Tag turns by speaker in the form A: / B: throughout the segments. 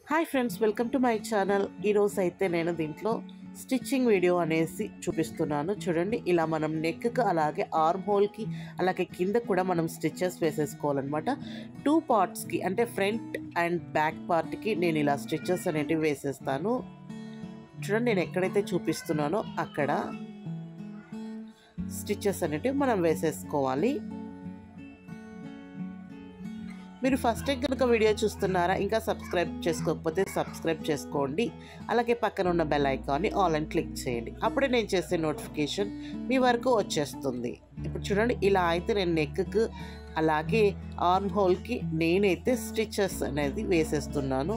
A: hi friends welcome to my channel ఈరోజు అయితే నేను దీంట్లో స్టిచ్చింగ్ వీడియో అనేసి చూపిస్తున్నాను చూడండి ఇలా మనం నెక్కి అలాగే ఆర్మ్ హోల్కి అలాగే కింద కూడా మనం స్టిచ్చెస్ వేసేసుకోవాలన్నమాట టూ పార్ట్స్కి అంటే ఫ్రంట్ అండ్ బ్యాక్ పార్ట్కి నేను ఇలా స్టిచ్చెస్ అనేటివి వేసేస్తాను చూడండి నేను ఎక్కడైతే చూపిస్తున్నానో అక్కడ స్టిచ్చెస్ అనేటివి మనం వేసేసుకోవాలి మీరు ఫస్ట్ టైం కనుక వీడియో చూస్తున్నారా ఇంకా సబ్స్క్రైబ్ చేసుకోకపోతే సబ్స్క్రైబ్ చేసుకోండి అలాగే పక్కన ఉన్న బెల్ ఐకాన్ని ఆల్ అని క్లిక్ చేయండి అప్పుడే నేను చేసే నోటిఫికేషన్ మీ వరకు వచ్చేస్తుంది ఇప్పుడు చూడండి ఇలా అయితే నేను నెక్కి అలాగే ఆర్మ్ హోల్కి నేనైతే స్టిచెస్ అనేది వేసేస్తున్నాను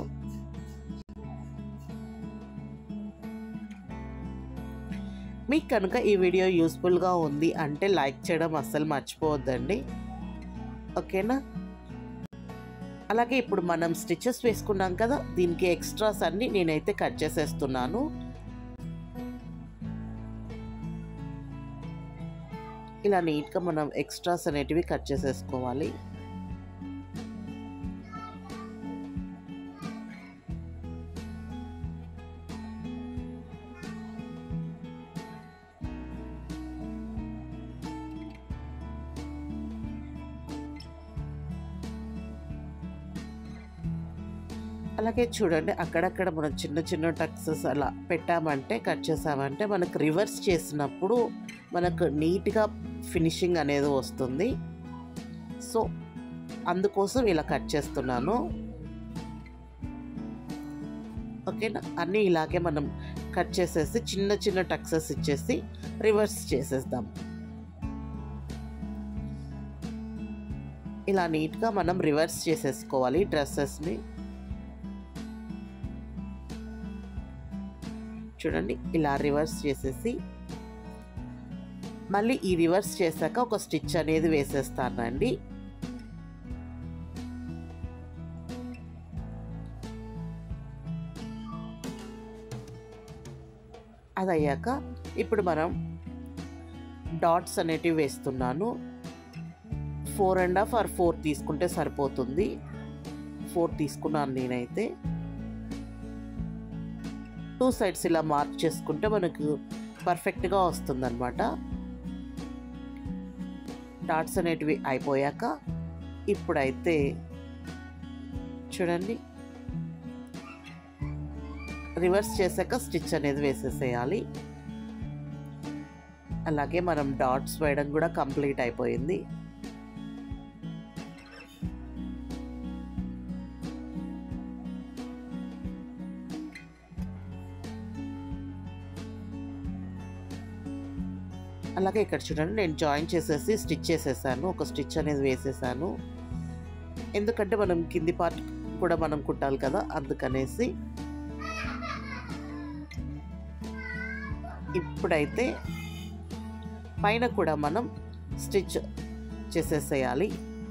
A: మీకు కనుక ఈ వీడియో యూస్ఫుల్గా ఉంది అంటే లైక్ చేయడం అస్సలు మర్చిపోవద్దండి ఓకేనా అలాగే ఇప్పుడు మనం స్టిచెస్ వేసుకున్నాం కదా దీనికి ఎక్స్ట్రాస్ అన్ని నేనైతే కట్ చేసేస్తున్నాను ఇలా నీట్గా మనం ఎక్స్ట్రాస్ అనేటివి కట్ చేసేసుకోవాలి అలాగే చూడండి అక్కడక్కడ మనం చిన్న చిన్న టక్సెస్ అలా పెట్టామంటే కట్ చేసామంటే మనకు రివర్స్ చేసినప్పుడు మనకు నీట్గా ఫినిషింగ్ అనేది వస్తుంది సో అందుకోసం ఇలా కట్ చేస్తున్నాను ఓకేనా అన్నీ ఇలాగే మనం కట్ చేసేసి చిన్న చిన్న టక్సెస్ ఇచ్చేసి రివర్స్ చేసేద్దాం ఇలా నీట్గా మనం రివర్స్ చేసేసుకోవాలి డ్రెస్సెస్ని చూడండి ఇలా రివర్స్ చేసేసి మళ్ళీ ఈ రివర్స్ చేశాక ఒక స్టిచ్ అనేది వేసేస్తానండి అది అయ్యాక ఇప్పుడు మనం డాట్స్ అనేటివి వేస్తున్నాను four and half or four తీసుకుంటే సరిపోతుంది ఫోర్ తీసుకున్నాను నేనైతే టూ సైడ్స్ ఇలా మార్క్ చేసుకుంటే మనకు పర్ఫెక్ట్గా వస్తుందన్నమాట డాట్స్ అనేటివి అయిపోయాక ఇప్పుడైతే చూడండి రివర్స్ చేశాక స్టిచ్ అనేది వేసేసేయాలి అలాగే మనం డాట్స్ వేయడం కూడా కంప్లీట్ అయిపోయింది అలాగే ఇక్కడ చూడండి నేను జాయిన్ చేసేసి స్టిచ్ చేసేసాను ఒక స్టిచ్ అనేది వేసేసాను ఎందుకంటే మనం కింది పార్ట్ కూడా మనం కుట్టాలి కదా అందుకనేసి ఇప్పుడైతే పైన కూడా మనం స్టిచ్ చేసేసేయాలి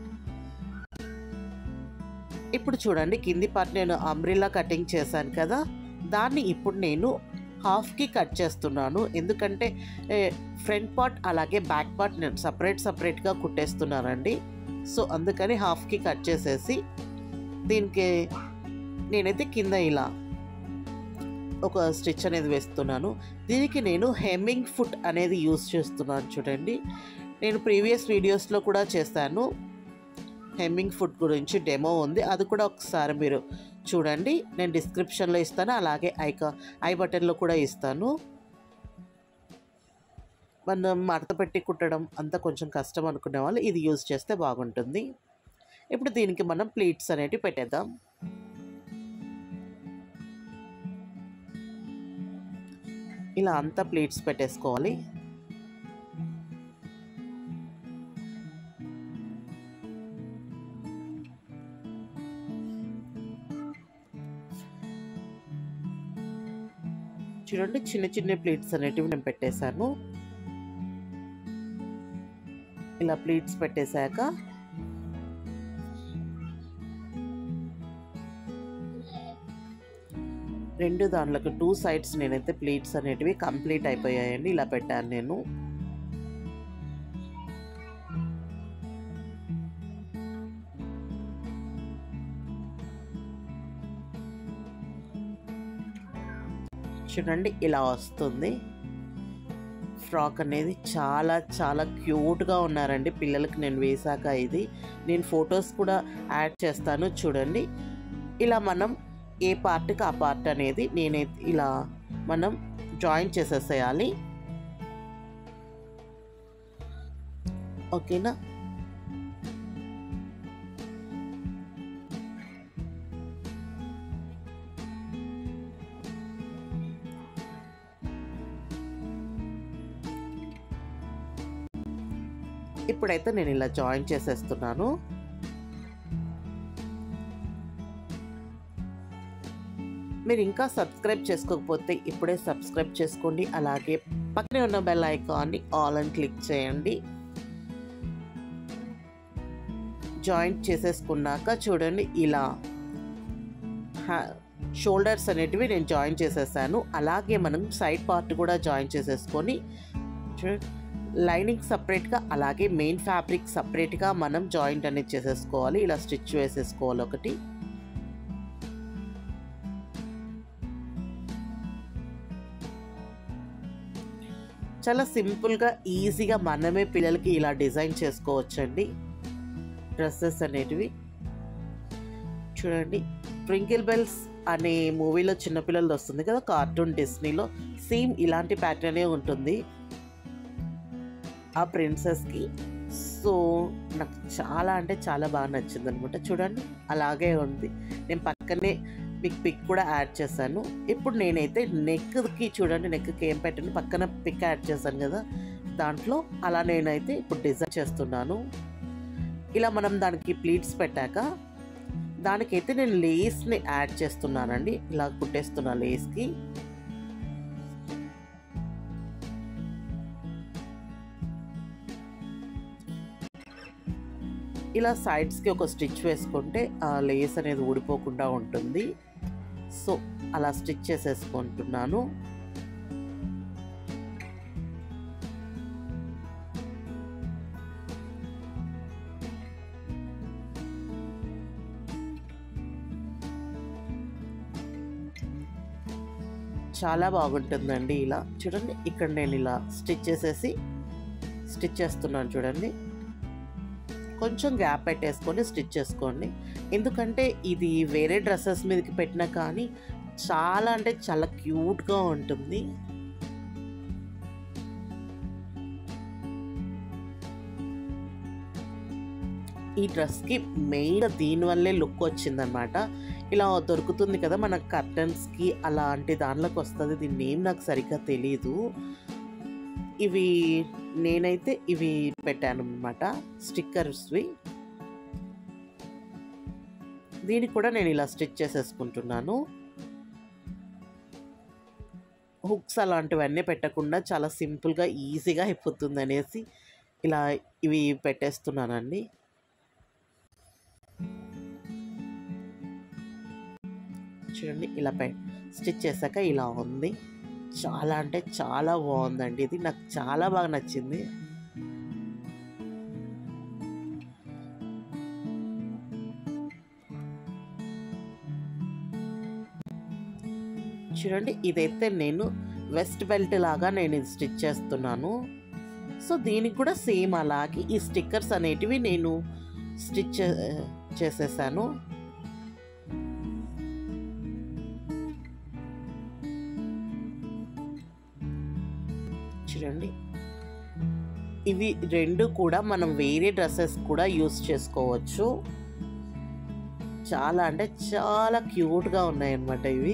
A: ఇప్పుడు చూడండి కింది పార్ట్ నేను అంబ్రిల్లా కటింగ్ చేశాను కదా దాన్ని ఇప్పుడు నేను హాఫ్కి కట్ చేస్తున్నాను ఎందుకంటే ఫ్రంట్ పార్ట్ అలాగే బ్యాక్ పార్ట్ నేను సపరేట్ సపరేట్గా కుట్టేస్తున్నానండి సో అందుకని హాఫ్కి కట్ చేసేసి దీనికి నేనైతే కింద ఇలా ఒక స్టిచ్ అనేది వేస్తున్నాను దీనికి నేను హెమ్మింగ్ ఫుట్ అనేది యూస్ చేస్తున్నాను చూడండి నేను ప్రీవియస్ వీడియోస్లో కూడా చేశాను హెమ్మింగ్ ఫుడ్ గురించి డెమో ఉంది అది కూడా ఒకసారి మీరు చూడండి నేను డిస్క్రిప్షన్లో ఇస్తాను అలాగే ఐక ఐ బటన్లో కూడా ఇస్తాను మనం మడత పెట్టి కుట్టడం అంతా కొంచెం కష్టం అనుకునే వాళ్ళు ఇది యూజ్ చేస్తే బాగుంటుంది ఇప్పుడు దీనికి మనం ప్లీట్స్ అనేటివి పెట్టేద్దాం ఇలా అంతా ప్లీట్స్ పెట్టేసుకోవాలి చూడండి చిన్న చిన్న ప్లేట్స్ అనేటివి నేను పెట్టేశాను ఇలా ప్లేట్స్ పెట్టేశాక రెండు దాంట్లోకి టూ సైడ్స్ నేనైతే ప్లేట్స్ అనేటివి కంప్లీట్ అయిపోయాయండి ఇలా పెట్టాను నేను చూడండి ఇలా వస్తుంది ఫ్రాక్ అనేది చాలా చాలా క్యూట్గా ఉన్నారండి పిల్లలకి నేను వేసాక ఇది నేను ఫొటోస్ కూడా యాడ్ చేస్తాను చూడండి ఇలా మనం ఏ పార్ట్కి ఆ పార్ట్ అనేది నేనైతే ఇలా మనం జాయిన్ చేసేసేయాలి ఓకేనా ఇప్పుడైతే నేను ఇలా జాయిన్ చేసేస్తున్నాను మీరు ఇంకా సబ్స్క్రైబ్ చేసుకోకపోతే ఇప్పుడే సబ్స్క్రైబ్ చేసుకోండి అలాగే పక్కనే ఉన్న బెల్ ఐకాన్ని ఆల్ అని క్లిక్ చేయండి జాయింట్ చేసేసుకున్నాక చూడండి ఇలా షోల్డర్స్ అనేటివి నేను జాయిన్ చేసేసాను అలాగే మనం సైడ్ పార్ట్ కూడా జాయిన్ చేసేసుకొని చూడండి లైనింగ్ సపరేట్గా అలాగే మెయిన్ ఫ్యాబ్రిక్ సపరేట్గా మనం జాయింట్ అనేది చేసేసుకోవాలి ఇలా స్టిచ్ వేసేసుకోవాలి ఒకటి చాలా సింపుల్గా ఈజీగా మనమే పిల్లలకి ఇలా డిజైన్ చేసుకోవచ్చండి డ్రెస్సెస్ అనేటివి చూడండి ట్వింకిల్ బెల్స్ అనే మూవీలో చిన్నపిల్లలది వస్తుంది కదా కార్టూన్ డిస్నీలో సేమ్ ఇలాంటి ప్యాటర్నే ఉంటుంది ఆ ప్రిన్సెస్కి సో నాకు చాలా అంటే చాలా బాగా నచ్చింది అనమాట చూడండి అలాగే ఉంది నేను పక్కనే మీకు పిక్ కూడా యాడ్ చేశాను ఇప్పుడు నేనైతే నెక్కి చూడండి నెక్కి ఏం పెట్టాను పక్కన పిక్ యాడ్ చేశాను కదా దాంట్లో అలా నేనైతే ఇప్పుడు డిజైన్ చేస్తున్నాను ఇలా మనం దానికి ప్లీట్స్ పెట్టాక దానికైతే నేను లేస్ని యాడ్ చేస్తున్నానండి ఇలా కుట్టేస్తున్నా లేస్కి ఇలా సైడ్స్కి ఒక స్టిచ్ వేసుకుంటే ఆ లేస్ అనేది ఊడిపోకుండా ఉంటుంది సో అలా స్టిచ్ చేసేసుకుంటున్నాను చాలా బాగుంటుందండి ఇలా చూడండి ఇక్కడ నేను ఇలా స్టిచ్ చేసేసి స్టిచ్ చేస్తున్నాను చూడండి కొంచెం గ్యాప్ పెట్టేసుకొని స్టిచ్ చేసుకోండి ఎందుకంటే ఇది వేరే డ్రెస్సెస్ మీదకి పెట్టినా కానీ చాలా అంటే చాలా క్యూట్గా ఉంటుంది ఈ డ్రెస్కి మెయిన్ దీనివల్లే లుక్ వచ్చిందనమాట ఇలా దొరుకుతుంది కదా మన కర్టన్స్కి అలాంటి దానిలోకి వస్తుంది దీని నేమ్ నాకు సరిగ్గా తెలీదు ఇవి నేనైతే ఇవి పెట్టాను అనమాట స్టిక్కర్స్వి దీనికి కూడా నేను ఇలా స్టిచ్ చేసేసుకుంటున్నాను హుక్స్ అలాంటివన్నీ పెట్టకుండా చాలా సింపుల్గా ఈజీగా అయిపోతుంది అనేసి ఇలా ఇవి పెట్టేస్తున్నానండి చూడండి ఇలా పె స్టిచ్ చేశాక ఇలా ఉంది చాలా అంటే చాలా బాగుందండి ఇది నాకు చాలా బాగా నచ్చింది చూడండి ఇదైతే నేను వెస్ట్ బెల్ట్ లాగా నేను ఇది స్టిచ్ చేస్తున్నాను సో దీనికి కూడా సేమ్ అలాగే ఈ స్టిక్కర్స్ అనేటివి నేను స్టిచ్ చేసేసాను చూడండి ఇవి రెండు కూడా మనం వేరే డ్రెస్సెస్ కూడా యూస్ చేసుకోవచ్చు చాలా అంటే చాలా క్యూట్గా ఉన్నాయి అన్నమాట ఇవి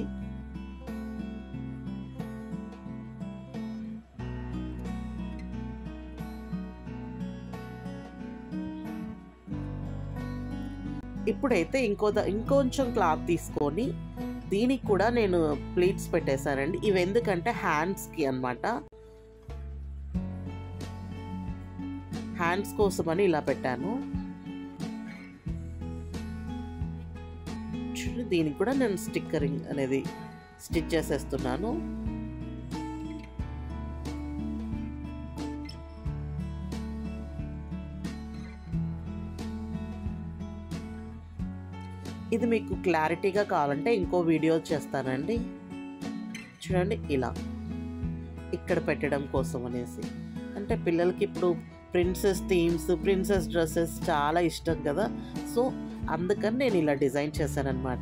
A: ఇప్పుడైతే ఇంకో ద- ఇంకొంచెం క్లాత్ తీసుకొని దీనికి కూడా నేను ప్లీట్స్ పెట్టేశానండి ఇవి ఎందుకంటే హ్యాండ్స్కి అన్నమాట హ్యాండ్స్ కోసమని ఇలా పెట్టాను చూడు దీనికి కూడా నేను స్టిక్కరింగ్ అనేది స్టిచ్ చేసేస్తున్నాను ఇది మీకు క్లారిటీగా కావాలంటే ఇంకో వీడియో చేస్తానండి చూడండి ఇలా ఇక్కడ పెట్టడం కోసం అనేసి అంటే పిల్లలకి ఇప్పుడు ప్రిన్సెస్ థీమ్స్ ప్రిన్సెస్ డ్రెస్సెస్ చాలా ఇష్టం కదా సో అందుకని నేను ఇలా డిజైన్ చేశాను అనమాట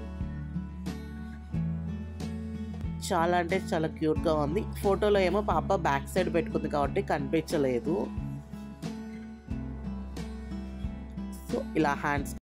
A: చాలా అంటే చాలా క్యూట్గా ఉంది ఫోటోలో ఏమో పాప బ్యాక్ సైడ్ పెట్టుకుంది కాబట్టి కనిపించలేదు సో ఇలా హ్యాండ్స్